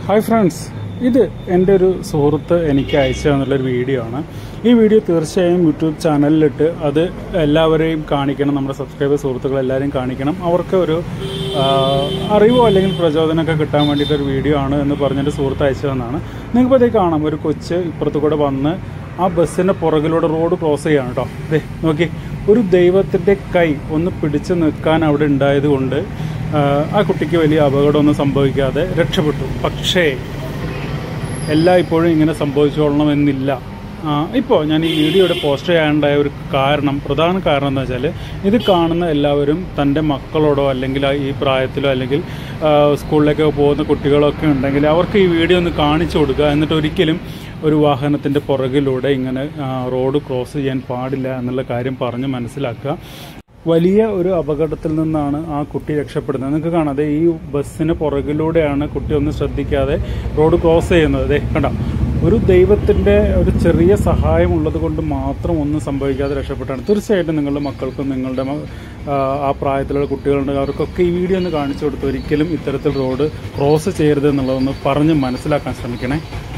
hi friends ഇത് എൻ്റെ ഒരു സുഹൃത്ത് എനിക്ക് അയച്ചു തന്നുള്ളൊരു വീഡിയോ ആണ് ഈ വീഡിയോ തീർച്ചയായും യൂട്യൂബ് ചാനലിലിട്ട് അത് എല്ലാവരെയും കാണിക്കണം നമ്മുടെ സബ്സ്ക്രൈബർ സുഹൃത്തുക്കൾ എല്ലാവരെയും കാണിക്കണം അവർക്ക് ഒരു ആ, അറിവോ അല്ലെങ്കിൽ പ്രചോദനമൊക്കെ കിട്ടാൻ വേണ്ടിയിട്ട് ഒരു വീഡിയോ ആണ് എന്ന് പറഞ്ഞിട്ട് സുഹൃത്ത് അയച്ചു തന്നാണ് നിങ്ങൾക്കിപ്പോൾ ഇതേ കാണാം ഒരു കൊച്ച് ഇപ്പുറത്ത് കൂടെ വന്ന് ആ ബസ്സിൻ്റെ പുറകിലൂടെ റോഡ് ക്രോസ് ചെയ്യാണ് കേട്ടോ ദേ നോക്കി ഒരു ദൈവത്തിൻ്റെ കൈ ഒന്ന് പിടിച്ചു നിൽക്കാൻ അവിടെ ഉണ്ടായത് കൊണ്ട് ആ കുട്ടിക്ക് വലിയ അപകടമൊന്നും സംഭവിക്കാതെ രക്ഷപ്പെട്ടു പക്ഷേ എല്ലാ ഇപ്പോഴും ഇങ്ങനെ സംഭവിച്ചോളണമെന്നില്ല ഇപ്പോൾ ഞാൻ ഈ വീഡിയോയുടെ പോസ്റ്റ് ചെയ്യാനുണ്ടായ ഒരു കാരണം പ്രധാന കാരണം എന്താ വെച്ചാൽ ഇത് കാണുന്ന എല്ലാവരും തൻ്റെ മക്കളോടോ അല്ലെങ്കിൽ ആ ഈ പ്രായത്തിലോ അല്ലെങ്കിൽ ആ, സ്കൂളിലേക്ക് പോകുന്ന കുട്ടികളൊക്കെ ഉണ്ടെങ്കിൽ അവർക്ക് ഈ വീഡിയോ ഒന്ന് കാണിച്ചു കൊടുക്കുക എന്നിട്ട് ഒരിക്കലും ഒരു വാഹനത്തിൻ്റെ പുറകിലൂടെ ഇങ്ങനെ ആ, റോഡ് ക്രോസ് ചെയ്യാൻ പാടില്ല എന്നുള്ള കാര്യം പറഞ്ഞ് മനസ്സിലാക്കുക വലിയ ഒരു അപകടത്തിൽ നിന്നാണ് ആ കുട്ടി രക്ഷപ്പെടുന്നത് നിങ്ങൾക്ക് കാണാതെ ഈ ബസ്സിന് പുറകിലൂടെയാണ് കുട്ടി ഒന്നും ശ്രദ്ധിക്കാതെ റോഡ് ക്രോസ് ചെയ്യുന്നത് ദേ കണ്ട ഒരു ദൈവത്തിൻ്റെ ഒരു ചെറിയ സഹായം ഉള്ളത് കൊണ്ട് മാത്രം ഒന്നും സംഭവിക്കാതെ രക്ഷപ്പെട്ടാണ് തീർച്ചയായിട്ടും നിങ്ങളുടെ മക്കൾക്കും നിങ്ങളുടെ മ- ആ, ആ പ്രായത്തിലുള്ള കുട്ടികളുണ്ട് അവർക്കൊക്കെ ഈ വീഡിയോ ഒന്ന് കാണിച്ചു കൊടുത്ത് ഒരിക്കലും ഇത്തരത്തിൽ റോഡ് ക്രോസ് ചെയ്യരുത് എന്നുള്ളതൊന്ന് പറഞ്ഞ് മനസ്സിലാക്കാൻ ശ്രമിക്കണേ